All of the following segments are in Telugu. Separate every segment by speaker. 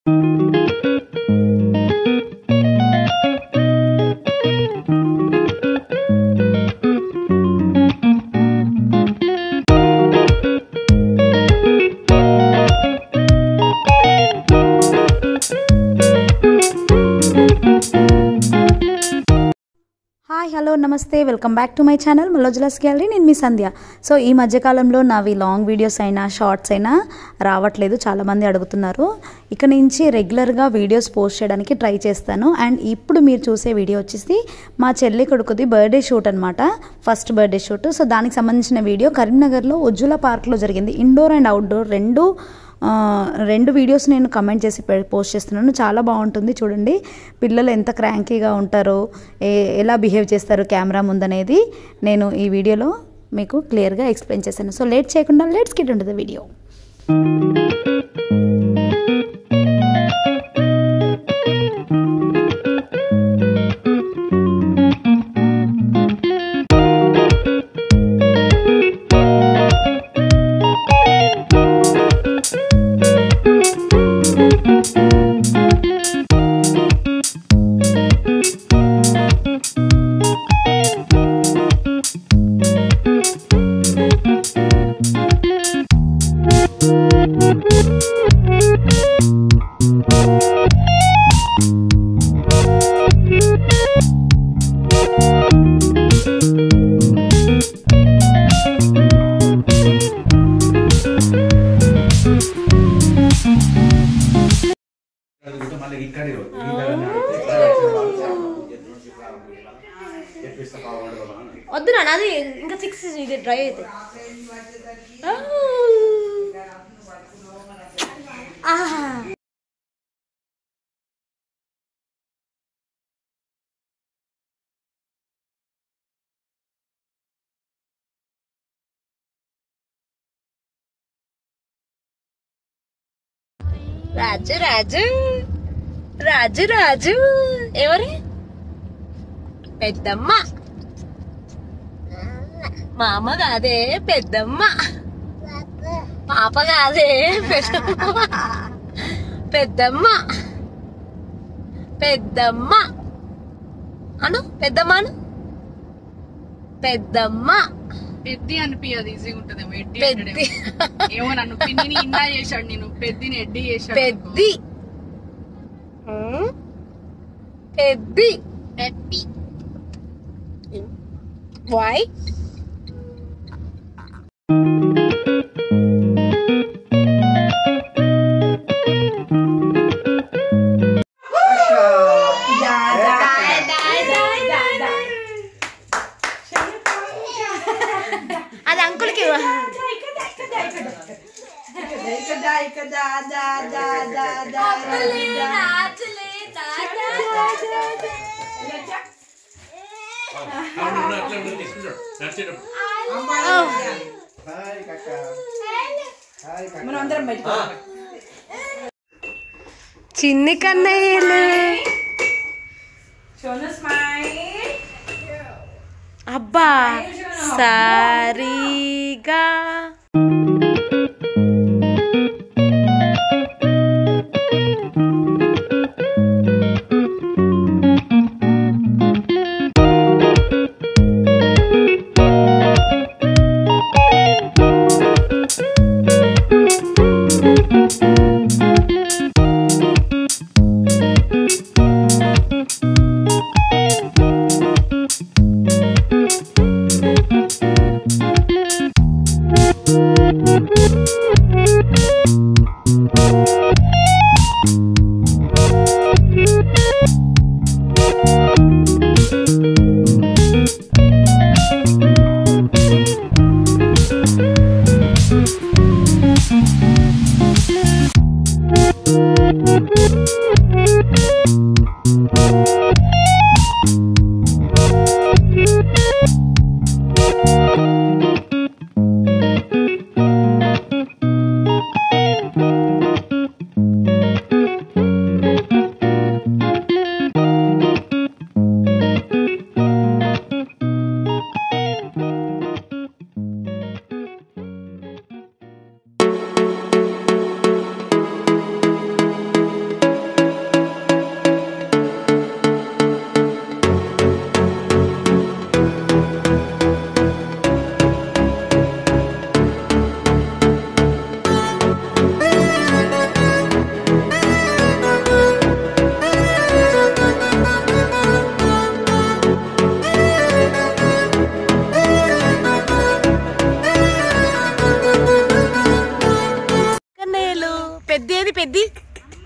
Speaker 1: హాయ్ హలో నమస్తే welcome back to my channel మలోజలాస్ గ్యాలరీ నేను మీ సంధ్య సో ఈ మధ్యకాలంలో నావి లాంగ్ వీడియోస్ అయినా షార్ట్స్ అయినా రావట్లేదు చాలామంది అడుగుతున్నారు ఇక నుంచి రెగ్యులర్గా వీడియోస్ పోస్ట్ చేయడానికి ట్రై చేస్తాను అండ్ ఇప్పుడు మీరు చూసే వీడియో వచ్చేసి మా చెల్లి కొడుకుది బర్త్డే షూట్ అనమాట ఫస్ట్ బర్త్డే షూట్ సో దానికి సంబంధించిన వీడియో కరీంనగర్లో ఉజ్జుల పార్క్లో జరిగింది ఇండోర్ అండ్ అవుట్డోర్ రెండు ఆ, రెండు వీడియోస్ నేను కమెంట్ చేసి పె- పోస్ట్ చేస్తున్నాను చాలా బాగుంటుంది చూడండి పిల్లలు ఎంత క్రాంకీగా ఉంటారో ఏ ఎలా బిహేవ్ చేస్తారు కెమెరా ముందనేది నేను ఈ వీడియోలో మీకు క్లియర్గా ఎక్స్ప్లెయిన్ చేశాను సో లేట్ చేయకుండా లేట్స్ కిట్ ఉంటుంది వీడియో
Speaker 2: అడుగుతూ మళ్ళీ ఇక్కడే రోజు. ఈ దగ్గరనే అడిగితే చెప్పిస్తా కావాలి బాబా అని.
Speaker 3: వద్దు నాన్న అది ఇంకా సిక్స్ ఇది డ్రై అయితే రాజు రాజు రాజు రాజు ఎవరు పెద్దమ్మ మామ కాదే పెద్దమ్మ పాప కాదే పెద్దమ్మ పెద్దమ్మ పెద్దమ్మ అను పెద్దమ్మ అను పెద్దమ్మ
Speaker 4: పెద్ది అనిపించదు ఈజీగా ఉంటది ఎడ్డి
Speaker 3: పెద్ది
Speaker 4: అంటాడేమో. ఏమో నన్ను పిన్నిని ఇందా చేశాడు నేను పెద్దిని ఎడ్డి చేశాడు
Speaker 3: పెద్ది ఉమ్. పెద్ది
Speaker 4: పెద్ది
Speaker 3: వై అది అంకుల్కి ఇవ్వ.
Speaker 2: హాయ్ కక్క. హాయ్ కక్క.
Speaker 3: చిన్ని కన్నయ్యలు అబ్బా సారీగా
Speaker 2: హాయ్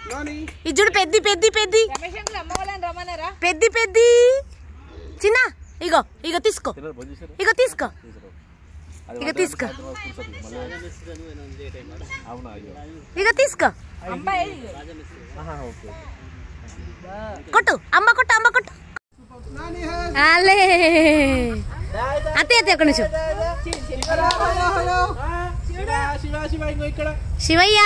Speaker 3: ఇది చూడు పెద్ది పెద్ది పెద్ది పెద్ది పెద్ది చిన్న ఇగో ఇగో తీసుకో ఇగో తీసుకో ఇగో తీసుకో ఇగో తీసుకో కొట్టు అమ్మ కొట్టు అమ్మ కొట్టు ఆలే అతే అతే ఒక నిమిషం శివయ్య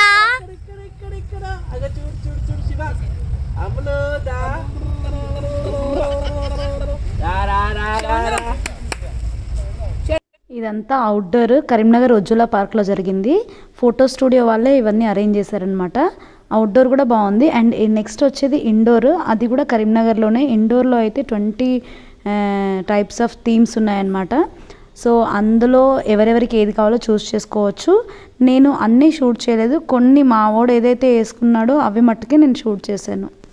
Speaker 1: ఇదంతా అవుట్డోర్ కరీంనగర్ ఉజ్జుల పార్క్లో జరిగింది ఫోటో స్టూడియో వాళ్ళే ఇవన్నీ అరేంజ్ చేశారనమాట అవుట్డోర్ కూడా బాగుంది అండ్ నెక్స్ట్ వచ్చేది ఇండోర్ అది కూడా కరీంనగర్లోనే ఇండోర్లో అయితే ట్వంటీ టైప్స్ ఆఫ్ థీమ్స్ ఉన్నాయన్నమాట సో అందులో ఎవరెవరికి ఏది కావాలో చూస్ చేసుకోవచ్చు నేను అన్నీ షూట్ చేయలేదు కొన్ని మా వాడు ఏదైతే వేసుకున్నాడో అవి మట్టుకే నేను షూట్ చేశాను